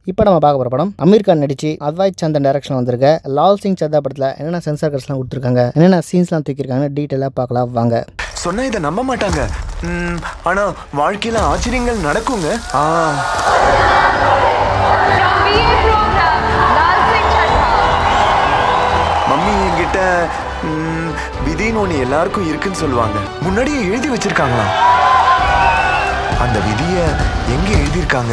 இப்போ நம்ம பார்க்க போகிற படம் அமீர் கான் நடிச்சு அத்வைத் சந்தன் டைரக்ஷன் வந்திருக்க லால் சிங் சத்தா படத்தில் என்னென்ன சென்சார் கட்ஸ்லாம் கொடுத்துருக்காங்க என்னென்ன சீன்ஸ்லாம் தூக்கியிருக்காங்கன்னு டீட்டெயிலாக பார்க்கலாம் வாங்க சொன்னா இதை நம்ப மாட்டாங்க ம், ஆனா வாழ்க்கையில ஆச்சரியங்கள் நடக்குங்க ஆ From BA program, Lal Singh Chaddha. Mummy என்கிட்ட ம், விதின்னு ஒண்ணு எல்லாருக்கும் இருக்குன்னு சொல்லுவாங்க முன்னாடியே எழுதி வச்சிருக்காங்களா அந்த விதிய எங்க எழுதியிருக்காங்க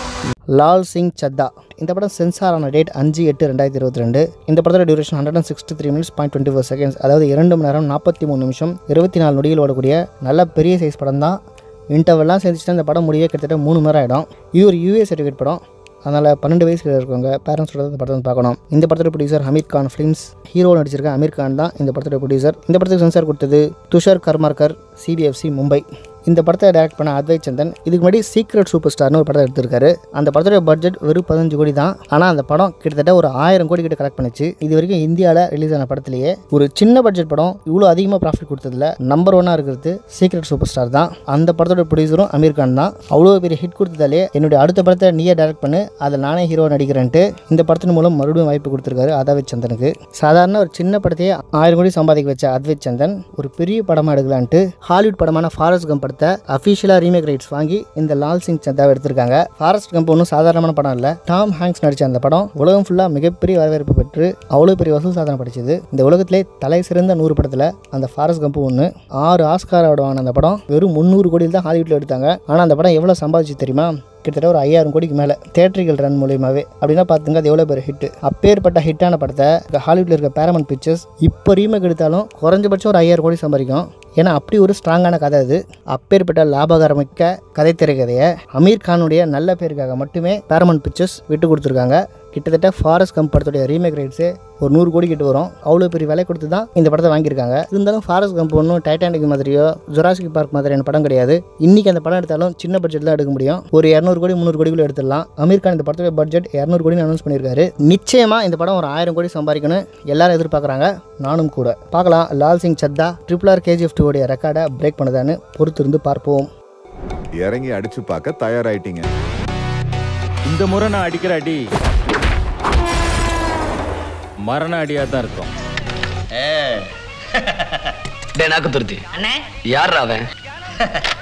லால் சிங் சத்தா இந்த படம் சென்சார் ஆன டேட் அஞ்சு எட்டு ரெண்டாயிரத்தி இருபத்தி ரெண்டு இந்த படத்தோட duration hundred and sixty three minutes point twenty four seconds அதாவது இரண்டு மணி நேரம் நாற்பத்தி மூணு நிமிஷம் இருபத்தி நாலு நொடிகள் ஓடக்கூடிய நல்ல பெரிய சைஸ் படம் தான் இன்டர்வெல்லாம் செஞ்சுட்டு இந்த படம் முடிய கிட்டத்தட்ட மூணு மணி நேரம் ஆகிடும் இது ஒரு யூஏ சர்டிஃபிகேட் படம் அதனால் பன்னெண்டு வயசுல இருக்கவங்க பேரண்ட்ஸோட இந்த படத்தை வந்து பார்க்கணும் இந்த படத்தோட producer Hameed Khan films hero நடிச்சிருக்க அமீர் கான் தான் இந்த படத்தோட ப்ரொடியூசர் இந்த படத்துக்கு சென்சார் கொடுத்தது துஷார் கர்மார்கர் சிபிஎஃப்சி மும்பை இந்த படத்தை டைரக்ட் பண்ண அத்வைத் சந்தன் இதுக்கு முன்னாடி சீக்ரெட் சூப்பர் ஸ்டார்னு ஒரு படம் எடுத்திருக்காரு அந்த படத்தோட பட்ஜெட் வெறும் பதினஞ்சு கோடி தான் ஆனால் அந்த படம் கிட்டத்தட்ட ஒரு ஆயிரம் கோடி கிட்ட கலெக்ட் பண்ணுச்சு இது வரைக்கும் இந்தியாவில் ரிலீஸ் ஆன படத்திலேயே ஒரு சின்ன பட்ஜெட் படம் இவ்வளோ அதிகமாக ப்ராஃபிட் கொடுத்ததுல நம்பர் ஒன்னாக இருக்கிறது சீக்ரெட் சூப்பர் ஸ்டார் தான் அந்த படத்தோட ப்ரொடியூசரும் அமீர் கான் தான் அவ்வளோ பெரிய ஹிட் கொடுத்ததாலே என்னுடைய அடுத்த படத்தை நீயே டைரக்ட் பண்ணு அதில் நானே ஹீரோ நடிக்கிறேன்ட்டு இந்த படத்தின் மூலம் மறுபடியும் வாய்ப்பு கொடுத்துருக்காரு அத்வைத் சந்தனுக்கு சாதாரண ஒரு சின்ன படத்தையே ஆயிரம் கோடி சம்பாதிக்க வச்ச அத்வைத் சந்தன் ஒரு பெரிய படமாக எடுக்கலான்ட்டு ஹாலிவுட் படமான ஃபாரஸ்ட் கம் படத்தை அஃபிஷியலாக ரீமேக் ரைட்ஸ் வாங்கி இந்த லால் சிங் சந்தாவை எடுத்திருக்காங்க ஃபாரஸ்ட் கம்ப் ஒன்றும் சாதாரணமான படம் இல்லை டாம் ஹேங்க்ஸ் நடித்த அந்த படம் உலகம் ஃபுல்லாக மிகப்பெரிய வரவேற்பு பெற்று அவ்வளோ பெரிய வசூல் சாதனை படிச்சது இந்த உலகத்திலே தலை சிறந்த நூறு படத்தில் அந்த ஃபாரஸ்ட் கம்ப் ஒன்று ஆறு ஆஸ்கார் அவார்டு அந்த படம் வெறும் முந்நூறு கோடியில் தான் ஹாலிவுட்டில் எடுத்தாங்க ஆனால் அந்த படம் எவ்வளோ சம்பாதிச்சு தெரியுமா கிட்டத்தட்ட ஒரு ஐயாயிரம் கோடிக்கு மேலே தேட்டரிக்கல் ரன் மூலியமாகவே அப்படின்னா பார்த்துங்க அது எவ்வளோ பெரிய ஹிட் அப்பேற்பட்ட ஹிட்டான படத்தை இந்த ஹாலிவுட்டில் இருக்க பேரமன் பிக்சர்ஸ் இப்போ ரீமேக் எடுத்தாலும் குறைஞ்சபட்சம் ஒரு ஐயாயிரம் கோடி சம்பாதிக்கும் ஏன்னா அப்படி ஒரு ஸ்ட்ராங்கான கதை அது அப்பேற்பட்ட லாபகரமிக்க கதை திரைக்கதையை அமீர் கானுடைய நல்ல பேருக்காக மட்டுமே பேரமன் பிக்சர்ஸ் விட்டு கொடுத்துருக்காங்க கிட்டத்தட்ட ஃபாரஸ்ட் கம்ப் படத்துடைய ரீமேக் ரைட்ஸு ஒரு நூறு கோடி கிட்ட வரும் அவ்வளோ பெரிய விலை கொடுத்து தான் இந்த படத்தை வாங்கியிருக்காங்க இருந்தாலும் ஃபாரஸ்ட் கம்ப் ஒன்றும் டைட்டானிக் மாதிரியோ ஜொராசிக் பார்க் மாதிரியான படம் கிடையாது இன்றைக்கி அந்த படம் எடுத்தாலும் சின்ன பட்ஜெட் தான் எடுக்க முடியும் ஒரு இரநூறு கோடி முந்நூறு கோடிக்குள்ள எடுத்துடலாம் அமீர் கான் இந்த படத்துடைய பட்ஜெட் இரநூறு கோடின்னு அனௌன்ஸ் பண்ணியிருக்காரு நிச்சயமாக இந்த படம் ஒரு ஆயிரம் கோடி சம்பாதிக்கணும் எல்லாரும் எதிர்பார்க்குறாங்க நானும் கூட பார்க்கலாம் லால் சிங் சத்தா ட்ரிபிள் ஆர் கேஜிஎஃப் டூடைய ரெக்கார்டை பிரேக் பண்ணுதான்னு பொறுத்திருந்து பார்ப்போம் இறங்கி அடிச்சு பார்க்க தயாராயிட்டீங்க இந்த முறை நான் அடிக்கிற அடி மரண அடியா தான் இருக்கும் டே நாக்கு துருத்தி யார் அவன்